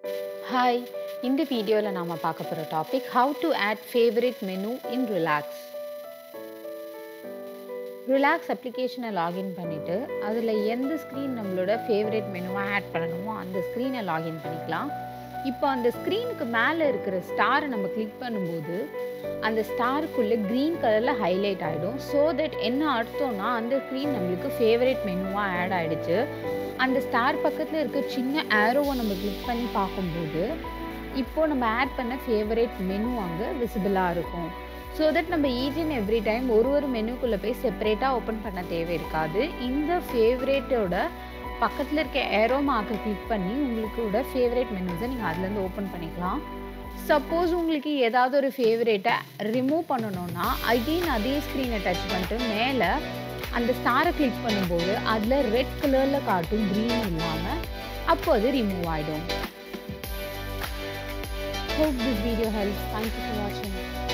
hi இந்த வீடியோவில் நாம் பார்க்க போகிற topic how to add favourite menu in relax relax அப்ளிகேஷனை லாகின் பண்ணிவிட்டு அதில் எந்த ஸ்க்ரீன் நம்மளோட ஃபேவரட் மெனுவை ஆட் பண்ணணுமோ அந்த ஸ்க்ரீனை லாகின் பண்ணிக்கலாம் இப்போ அந்த ஸ்க்ரீனுக்கு மேலே இருக்கிற ஸ்டாரை நம்ம கிளிக் பண்ணும்போது அந்த ஸ்டாருக்குள்ளே க்ரீன் கலரில் ஹைலைட் ஆகிடும் ஸோ தட் என்ன அர்த்தம்னா அந்த ஸ்க்ரீன் நம்மளுக்கு ஃபேவரட் மெனுவாக ஆட் ஆகிடுச்சு அந்த ஸ்டார் பக்கத்தில் இருக்க சின்ன ஆரோவை நம்ம கிளிக் பண்ணி பார்க்கும்போது இப்போது நம்ம ஆட் பண்ண ஃபேவரட் மெனு அங்கே விசிபிளாக இருக்கும் ஸோ தட் நம்ம ஈச் அண்ட் எவ்ரி டைம் ஒரு ஒரு மெனுக்குள்ளே போய் செப்பரேட்டாக ஓப்பன் பண்ண தேவை இருக்காது இந்த ஃபேவரேட்டோட பக்கத்தில் இருக்க ஏரோ மார்க்கை கிளிக் பண்ணி உங்களுக்கோட ஃபேவரட் மெனுஸை நீங்கள் அதுலேருந்து ஓப்பன் பண்ணிக்கலாம் சப்போஸ் உங்களுக்கு ஏதாவது ஒரு ஃபேவரேட்டை ரிமூவ் பண்ணணும்னா அகெயின் அதே ஸ்க்ரீனை டச் பண்ணிட்டு மேலே அந்த ஸ்டாரை கிளிக் பண்ணும்போது அதில் ரெட் கலரில் காட்டும் க்ரீன் இல்லாமல் அப்போ அது ரிமூவ் ஆகிடும் hope this video help thank you for வாட்சிங்